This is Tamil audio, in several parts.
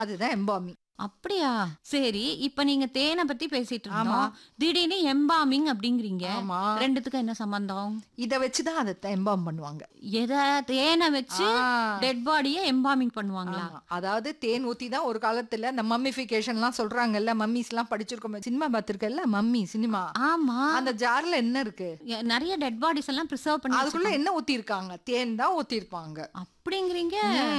அதுதான் எம்பாமி அப்படியா சரி இப்ப நீங்க தேனை பத்தி பேசிட்டு ஆமா. இருந்தோம் திடீர்னு எம்பாமிங் அப்படிங்கிறீங்க ஆமா ரெண்டுத்துக்கும் என்ன சம்பந்தம் இத வச்சுதான் அதை எம்பாம் பண்ணுவாங்க எத தேனை வச்சு ஆ. டெட் பாடிய எம்பாமிங் பண்ணுவாங்களா ஆமா. அதாவது தேன் ஊத்தி தான் ஒரு காலத்துல இந்த மம்மிஃபிகேஷன் எல்லாம் சொல்றாங்கல்ல மம்மிஸ் எல்லாம் படிச்சிருக்கோம் சினிமா பார்த்திருக்கல்ல மம்மி சினிமா ஆமா அந்த ஜார்ல என்ன இருக்கு எ- நிறைய டெட் பாடிஸ் எல்லாம் ப்ரிசர்வ் பண்ணி அதுக்குள்ள வச்சிருக்காங்க. என்ன ஊத்தி இருக்காங்க தேன் தான் ஊத்தி இருப்பாங்க அப்படிங்கிறீங்க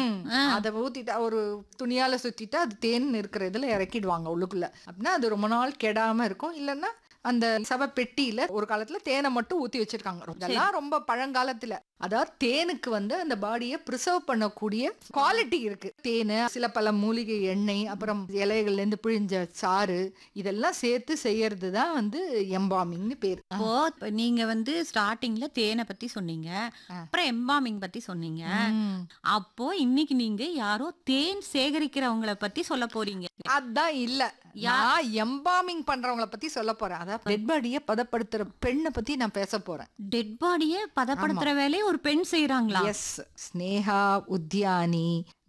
அத ஊத்திட்டா ஒரு துணியால சுத்திட்டு அது தேன் இருக்கிற இதுல இறக்கிடுவாங்க உள்ளுக்குள்ள அப்படின்னா அது ரொம்ப நாள் கெடாம இருக்கும் இல்லன்னா அந்த சவ பெட்டியில ஒரு காலத்துல தேனை மட்டும் ஊத்தி வச்சிருக்காங்க இதெல்லாம் ரொம்ப பழங்காலத்துல அதாவது தேனுக்கு வந்து அந்த பாடியை ப்ரிசர்வ் பண்ணக்கூடிய குவாலிட்டி இருக்கு தேனு சில பல மூலிகை எண்ணெய் அப்புறம் இலைகள்ல இருந்து பிழிஞ்ச சாறு இதெல்லாம் சேர்த்து செய்யறது தான் வந்து எம்பாமிங்னு பேர் இப்போ இப்ப நீங்க வந்து ஸ்டார்டிங்ல தேனை பத்தி சொன்னீங்க ஆ. அப்புறம் எம்பாமிங் பத்தி சொன்னீங்க ம். அப்போ இன்னைக்கு நீங்க யாரோ தேன் சேகரிக்கிறவங்கள பத்தி சொல்ல போறீங்க அதான் இல்ல நான் எம்பாமிங் பண்றவங்கள பத்தி சொல்ல போறேன் அதான் டெட் பாடியை பதப்படுத்துற பெண்ணை பத்தி நான் பேச போறேன் டெட் பாடிய பதப்படுத்துற வேலையை ஒரு பெண் செய்யறாங்களா எஸ் ஸ்னேகா உத்யானி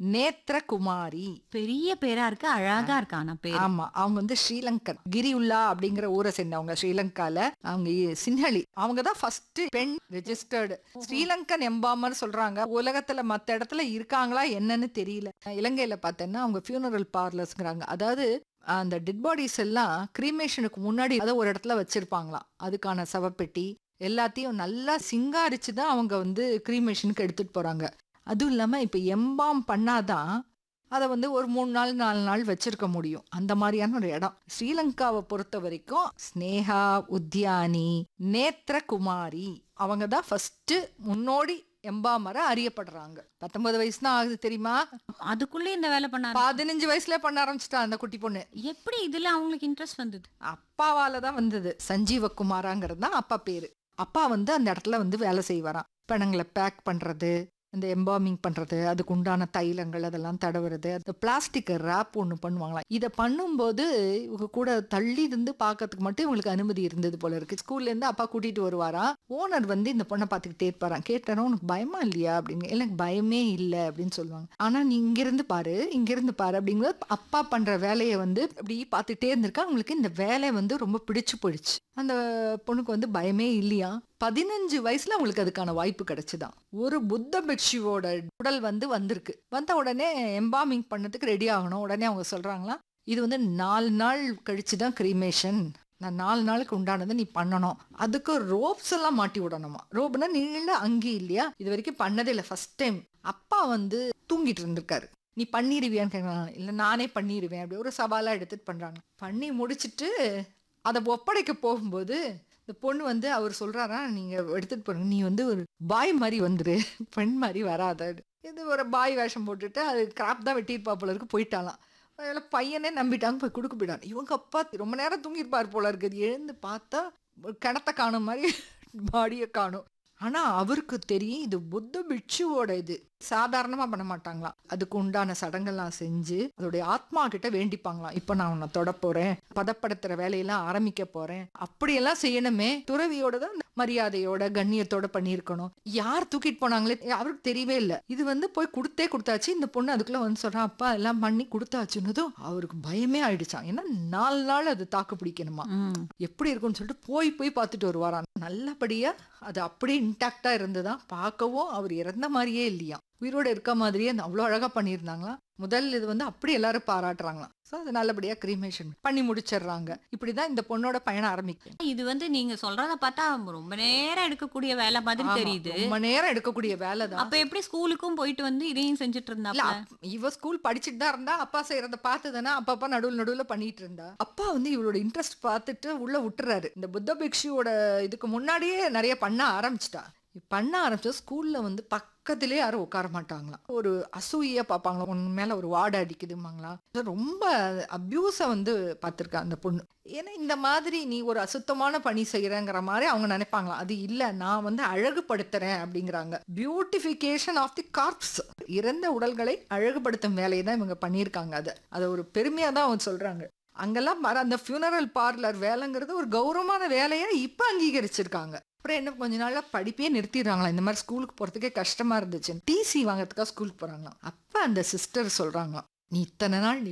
நேத்ரகுமாரி பெரிய பேரா இருக்கு அழகா இருக்கா ஆனா பேர் ஆமா அவங்க வந்து ஸ்ரீலங்கன் கிரியுல்லா அப்படிங்கிற ஊரை சேர்ந்தவங்க ஸ்ரீலங்கால அவங்க இ- சின்ஹலி அவங்க தான் ஃபர்ஸ்ட் பெண் ரெஜிஸ்டர்டு ஸ்ரீலங்கன் எம்பாமர் சொல்றாங்க உலகத்துல மத்த இடத்துல இருக்காங்களா என்னன்னு தெரியல இலங்கையில பார்த்தேன்னா அவங்க ஃபியூனரல் பார்லர்ஸ்ங்கிறாங்க அதாவது அந்த டெட் பாடிஸ் எல்லாம் கிரீமேஷனுக்கு முன்னாடி அதை ஒரு இடத்துல வச்சிருப்பாங்களாம் அதுக்கான சவப்பெட்டி எல்லாத்தையும் நல்லா சிங்காரிச்சு தான் அவங்க வந்து கிரீமேஷனுக்கு எடுத்துட்டு போறாங்க அதுவும் இல்லாம இப்ப எம்பாம் பண்ணாதான் அதை வந்து ஒரு மூணு நாள் நாலு நாள் வச்சிருக்க முடியும் அந்த மாதிரியான ஒரு இடம் ஸ்ரீலங்காவை பொறுத்த வரைக்கும் ஸ்னேகா உத்யானி நேத்ரகுமாரி அவங்க தான் ஃபர்ஸ்ட் முன்னோடி எம்பாமர அறியப்படுறாங்க பத்தொன்பது வயசு தான் ஆகுது தெரியுமா அதுக்குள்ள இந்த வேலை பண்ணாரு பதினஞ்சு வயசுல பண்ண ஆரம்பிச்சிட்டா அந்த குட்டி பொண்ணு எப்படி இதுல அவங்களுக்கு இன்ட்ரெஸ்ட் வந்தது அப்பாவால தான் வந்தது சஞ்சீவ குமாராங்கிறது தான் அப்பா பேரு அப்பா வந்து அந்த இடத்துல வந்து வேலை செய்வாராம் பணங்களை பேக் பண்றது இந்த எம்பாமிங் பண்றது அதுக்கு உண்டான தைலங்கள் அதெல்லாம் தடவுறது அந்த பிளாஸ்டிக் ரேப் ஒன்று பண்ணுவாங்களாம் இதை பண்ணும்போது இவங்க கூட தள்ளி இருந்து பார்க்கறதுக்கு மட்டும் இவங்களுக்கு அனுமதி இருந்தது போல இருக்கு ஸ்கூல்ல இருந்து அப்பா கூட்டிட்டு வருவாராம் ஓனர் வந்து இந்த பொண்ணை பார்த்துக்கிட்டே இருப்பாராம் கேட்டாரா உனக்கு பயமா இல்லையா அப்படின்னு "இல்ல, எனக்கு பயமே இல்லை அப்படின்னு சொல்லுவாங்க ஆனா நீ இங்கிருந்து பாரு இங்கிருந்து பாரு அப்படிங்கும்போது அப்பா பண்ற வேலையை வந்து அப்படி பார்த்துட்டே இருந்திருக்கா அவங்களுக்கு இந்த வேலை வந்து ரொம்ப பிடிச்சு போயிடுச்சு அந்த பொண்ணுக்கு வந்து பயமே இல்லையா பதினஞ்சு வயசுல அவங்களுக்கு அதுக்கான வாய்ப்பு கிடைச்சுதான் ஒரு புத்த பிக்ஷுவோட உடல் வந்து வந்திருக்கு வந்த உடனே எம்பாமிங் பண்ணதுக்கு ரெடி ஆகணும் உடனே அவங்க சொல்றாங்களா இது வந்து நாலு நாள் கழிச்சு தான் கிரீமேஷன் நான் நாலு நாளுக்கு உண்டானதை நீ பண்ணணும் அதுக்கு ரோப்ஸ் எல்லாம் மாட்டி விடணுமா ரோப்னா நீள அங்கி இல்லையா இது வரைக்கும் பண்ணதே இல்லை ஃபர்ஸ்ட் டைம் அப்பா வந்து தூங்கிட்டு இருந்திருக்காரு நீ பண்ணிடுவியான்னு கேட்கலாம் இல்லை நானே பண்ணிடுவேன் அப்படி ஒரு சவாலாக எடுத்துட்டு பண்றாங்க பண்ணி முடிச்சிட்டு அதை ஒப்படைக்க போகும்போது இந்த பொண்ணு வந்து அவர் சொல்றாரா நீங்க எடுத்துட்டு போறீங்க நீ வந்து ஒரு பாய் மாதிரி வந்துரு பெண் மாதிரி வராத இது ஒரு பாய் வேஷம் போட்டுட்டு அது கிராப் தான் வெட்டியிருப்பா போல இருக்கு போயிட்டாலாம் அதில் பையனே நம்பிட்டாங்க போய் கொடுக்க போயிட்டாங்க இவங்க அப்பா ரொம்ப நேரம் தூங்கியிருப்பார் போல இருக்குது எழுந்து பார்த்தா ஒரு கிணத்த காணும் மாதிரி பாடியை காணும் ஆனா அவருக்கு தெரியும் இது புத்த பிட்சுவோட இது சாதாரணமா பண்ண மாட்டாங்களாம் அதுக்கு உண்டான சடங்கெல்லாம் செஞ்சு அதோடைய ஆத்மா கிட்ட வேண்டிப்பாங்களாம் இப்ப நான் உன்னை தொட போறேன் பதப்படுத்துற வேலையெல்லாம் ஆரம்பிக்க போறேன் அப்படியெல்லாம் செய்யணுமே துறவியோட தான் மரியாதையோட கண்ணியத்தோட பண்ணியிருக்கணும் யார் தூக்கிட்டு போனாங்களே அவருக்கு தெரியவே இல்லை இது வந்து போய் கொடுத்தே கொடுத்தாச்சு இந்த பொண்ணு அதுக்குள்ள வந்து சொல்றான் அப்பா எல்லாம் பண்ணி கொடுத்தாச்சுன்னதும் அவருக்கு பயமே ஆயிடுச்சான் ஏன்னா நாலு நாள் அது தாக்கு பிடிக்கணுமா ம். எப்படி இருக்கும்னு சொல்லிட்டு போய் போய் பார்த்துட்டு வருவாராம் நல்லபடியா அது அப்படியே இன்டாக்டா இருந்துதான் பார்க்கவும் அவர் இறந்த மாதிரியே இல்லையா உயிரோட இருக்க மாதிரியே அந்த அவ்வளோ அழகா பண்ணியிருந்தாங்களாம் முதல் இது வந்து அப்படி எல்லாரும் பாராட்டுறாங்களாம் ஸோ அது நல்லபடியா கிரீமேஷன் பண்ணி முடிச்சிடுறாங்க இப்படிதான் இந்த பொண்ணோட பயணம் ஆரம்பிக்கும் இது வந்து நீங்க சொல்றத பார்த்தா ரொம்ப நேரம் எடுக்கக்கூடிய வேலை மாதிரி ஆமா, தெரியுது ரொம்ப நேரம் எடுக்கக்கூடிய வேலை தான் அப்ப எப்படி ஸ்கூலுக்கும் போயிட்டு வந்து இதையும் செஞ்சுட்டு இல்ல இருந்தாப்ல அப்- இவ ஸ்கூல் படிச்சுட்டு தான் இருந்தா அப்பா செய்யறத பார்த்து தானே அப்பப்பா நடுவில் நடுவில் பண்ணிட்டு இருந்தா அப்பா வந்து இவளோட இன்ட்ரெஸ்ட் பார்த்துட்டு உள்ள விட்டுறாரு இந்த புத்த பிக்ஷுவோட இதுக்கு முன்னாடியே நிறைய பண்ண ஆரம்பிச்சிட்டா பண்ண ஆரம்பிச்சா ஸ்கூல்ல வந்து பக்கத்திலே யாரும் உட்கார மாட்டாங்களாம் ஒரு அசூயா பார்ப்பாங்களா உன் மேல ஒரு வாடை அடிக்குதுமாங்களா ரொம்ப அபியூஸை வந்து பார்த்துருக்கா அந்த பொண்ணு ஏன்னா இந்த மாதிரி நீ ஒரு அசுத்தமான பணி செய்யறங்கிற மாதிரி அவங்க நினைப்பாங்களா அது இல்ல நான் வந்து அழகுபடுத்துறேன் அப்படிங்கிறாங்க பியூட்டிஃபிகேஷன் ஆஃப் தி கார்ப்ஸ் இறந்த உடல்களை அழகுபடுத்தும் வேலையை தான் இவங்க பண்ணியிருக்காங்க அதை அதை ஒரு பெருமையா தான் அவங்க சொல்றாங்க அங்கெல்லாம் வர அந்த ஃபியூனரல் பார்லர் வேலைங்கிறது ஒரு கௌரவமான வேலையா இப்ப அங்கீகரிச்சிருக்காங்க அப்புறம் என்ன கொஞ்ச நாள்ல படிப்பே நிறுத்திடுறாங்களா இந்த மாதிரி ஸ்கூலுக்கு போறதுக்கே கஷ்டமா இருந்துச்சு டிசி வாங்குறதுக்காக ஸ்கூலுக்கு போறாங்களாம் அப்ப அந்த சிஸ்டர் சொல்றாங்களாம் நீ இத்தனை நாள் நீ